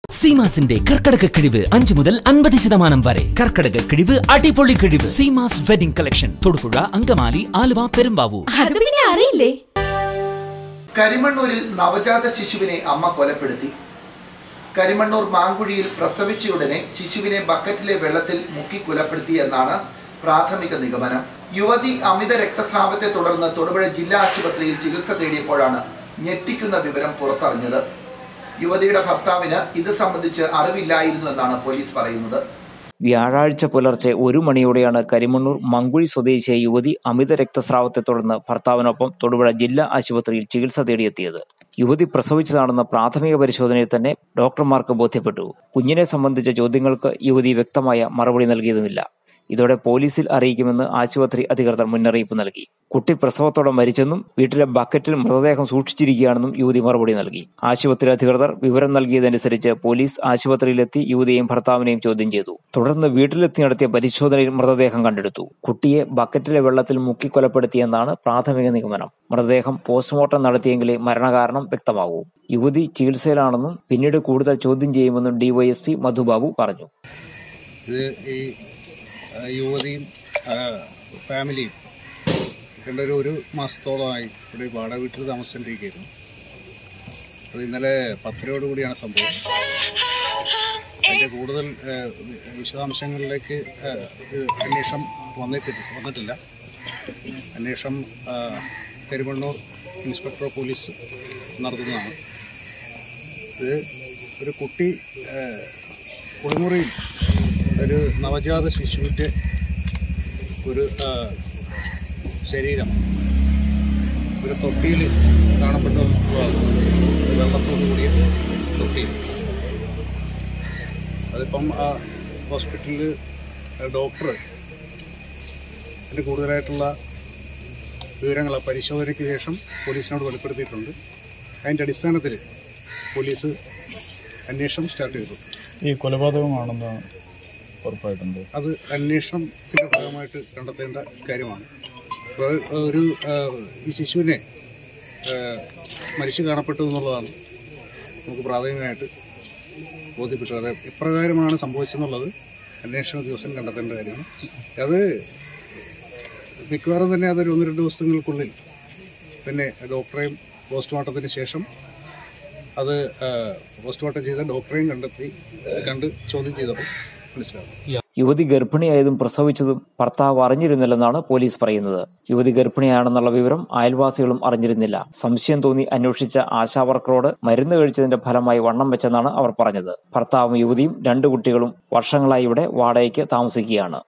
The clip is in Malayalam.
സീമാസിന്റെ കർക്കടക കിഴിവ് അഞ്ചു മുതൽ അൻപത് ശതമാനം വരെ കർക്കടക കിഴിവ് അടിപൊളി കിഴിവ് സീമാസ് വെഡിംഗ് കളക്ഷൻ തൊടുപുഴ അങ്കമാലി ആലുവ പെരുമ്പാവൂർ അത് പിന്നെ അറിയില്ലേ കരിമണ്ണൂരിൽ നവജാത ശിശുവിനെ അമ്മ കൊലപ്പെടുത്തി കരിമണ്ണൂർ മാങ്കുഴിയിൽ പ്രസവിച്ചയുടനെ ശിശുവിനെ ബക്കറ്റിലെ വെള്ളത്തിൽ മുക്കി കൊലപ്പെടുത്തി എന്നാണ് പ്രാഥമിക നിഗമനം യുവതി അമിത രക്തസ്രാവത്തെ തുടർന്ന് തൊടുപുഴ ജില്ലാ ആശുപത്രിയിൽ ചികിത്സ തേടിയപ്പോഴാണ് ഞെട്ടിക്കുന്ന വിവരം പുറത്തറിഞ്ഞത് യുവതിയുടെ ഭർത്താവിന് ഇത് സംബന്ധിച്ച് അറിവില്ലായിരുന്നു എന്നാണ് പോലീസ് പറയുന്നത് വ്യാഴാഴ്ച പുലർച്ചെ ഒരു മണിയോടെയാണ് കരിമണ്ണൂർ മങ്കുഴി സ്വദേശിയായ യുവതി അമിത രക്തസ്രാവത്തെ തുടർന്ന് ഭർത്താവിനൊപ്പം തൊടുപുഴ ജില്ലാ ആശുപത്രിയിൽ ചികിത്സ തേടിയെത്തിയത് യുവതി പ്രസവിച്ചതാണെന്ന് പ്രാഥമിക പരിശോധനയിൽ തന്നെ ഡോക്ടർമാർക്ക് ബോധ്യപ്പെട്ടു കുഞ്ഞിനെ സംബന്ധിച്ച ചോദ്യങ്ങൾക്ക് യുവതി വ്യക്തമായ മറുപടി നൽകിയതുമില്ല ഇതോടെ പോലീസിൽ അറിയിക്കുമെന്ന് ആശുപത്രി അധികൃതർ മുന്നറിയിപ്പ് നൽകി കുട്ടി പ്രസവത്തോടെ മരിച്ചെന്നും വീട്ടിലെ ബക്കറ്റിൽ മൃതദേഹം സൂക്ഷിച്ചിരിക്കുകയാണെന്നും യുവതി മറുപടി നൽകി ആശുപത്രി അധികൃതർ വിവരം നൽകിയതനുസരിച്ച് പോലീസ് ആശുപത്രിയിലെത്തി യുവതിയെയും ഭർത്താവിനെയും ചോദ്യം ചെയ്തു തുടർന്ന് വീട്ടിലെത്തി നടത്തിയ പരിശോധനയിൽ മൃതദേഹം കണ്ടെടുത്തു കുട്ടിയെ ബക്കറ്റിലെ വെള്ളത്തിൽ മുക്കി കൊലപ്പെടുത്തിയെന്നാണ് പ്രാഥമിക നിഗമനം മൃതദേഹം പോസ്റ്റ്മോർട്ടം നടത്തിയെങ്കിലേ മരണകാരണം വ്യക്തമാകൂ യുവതി ചികിത്സയിലാണെന്നും പിന്നീട് കൂടുതൽ ചോദ്യം ചെയ്യുമെന്നും ഡിവൈഎസ്പി മധുബാബു പറഞ്ഞു ഇത് ഈ ആ, യുവതിയും ആ, ഫാമിലിയും രണ്ട് ഒരു ഒരു മാസത്തോളമായി ഇവിടെ ഈ വാടക വീട്ടിൽ താമസിച്ചുകൊണ്ടിരിക്കുകയായിരുന്നു അത് ഇന്നലെ പത്തരയോട് കൂടിയാണ് സംഭവം അതിൻ്റെ കൂടുതൽ ആ, വി- വിശദാംശങ്ങളിലേക്ക് ആ, ഇത് അന്വേഷണം വന്നിട്ടില്ല വന്നിട്ടില്ല അന്വേഷണം ആ, പെരുമണ്ണൂർ ഇൻസ്പെക്ടർ ഓഫ് പോലീസ് നടത്തുന്നതാണ് ഇത് ഒരു കുട്ടി ആ, കുളിമുറിയിൽ ഒരു നവജാത ശിശുവിൻ്റെ ഒരു ആ, ശരീരം ഒരു തൊട്ടിയിൽ കാണപ്പെട്ട വെള്ളത്തോടു കൂടിയ തൊട്ടിയിൽ അതിപ്പം ആ ഹോസ്പിറ്റലിൽ ഡോക്ടർ അതിൻ്റെ കൂടുതലായിട്ടുള്ള വിവരങ്ങൾ ആ പരിശോധനയ്ക്ക് ശേഷം പോലീസിനോട് വെളിപ്പെടുത്തിയിട്ടുണ്ട് അതിൻ്റെ അടിസ്ഥാനത്തിൽ പോലീസ് അന്വേഷണം സ്റ്റാർട്ട് ചെയ്തു ഈ കൊലപാതകമാണെന്ന് ഉറപ്പായിട്ടുണ്ട് അത് അന്വേഷണത്തിന്റെ ഭാഗമായിട്ട് കണ്ടെത്തേണ്ട കാര്യമാണ് അപ്പോൾ ഒരു ആ, ഈ ശിശുവിനെ ആ, മരിച്ചു കാണപ്പെട്ടു എന്നുള്ളതാണ് നമുക്ക് പ്രാഥമികമായിട്ട് ബോധ്യപ്പെട്ടത് അത് എപ്രകാരമാണ് സംഭവിച്ചെന്നുള്ളത് അന്വേഷണ ദിവസം കണ്ടെത്തേണ്ട കാര്യമാണ് അത് മിക്കവാറും തന്നെ അതൊരു ഒന്ന് രണ്ട് ദിവസങ്ങൾക്കുള്ളിൽ തന്നെ ഡോക്ടറെയും പോസ്റ്റ്മോർട്ടത്തിന് ശേഷം അത് ആ, പോസ്റ്റ്മോർട്ടം ചെയ്ത ഡോക്ടറെയും കണ്ടെത്തി കണ്ട് ചോദ്യം ചെയ്തപ്പോൾ മനസ്സിലാവും യുവതി ഗർഭിണിയായതും പ്രസവിച്ചതും ഭർത്താവ് അറിഞ്ഞിരുന്നില്ലെന്നാണ് പോലീസ് പറയുന്നത് യുവതി ഗർഭിണിയാണെന്നുള്ള വിവരം അയൽവാസികളും അറിഞ്ഞിരുന്നില്ല സംശയം തോന്നി അന്വേഷിച്ച ആശാവർക്കറോട് മരുന്ന് കഴിച്ചതിന്റെ ഫലമായി വണ്ണം വെച്ചെന്നാണ് അവർ പറഞ്ഞത് ഭർത്താവും യുവതിയും രണ്ടു കുട്ടികളും വർഷങ്ങളായി ഇവിടെ വാടകയ്ക്ക് താമസിക്കുകയാണ്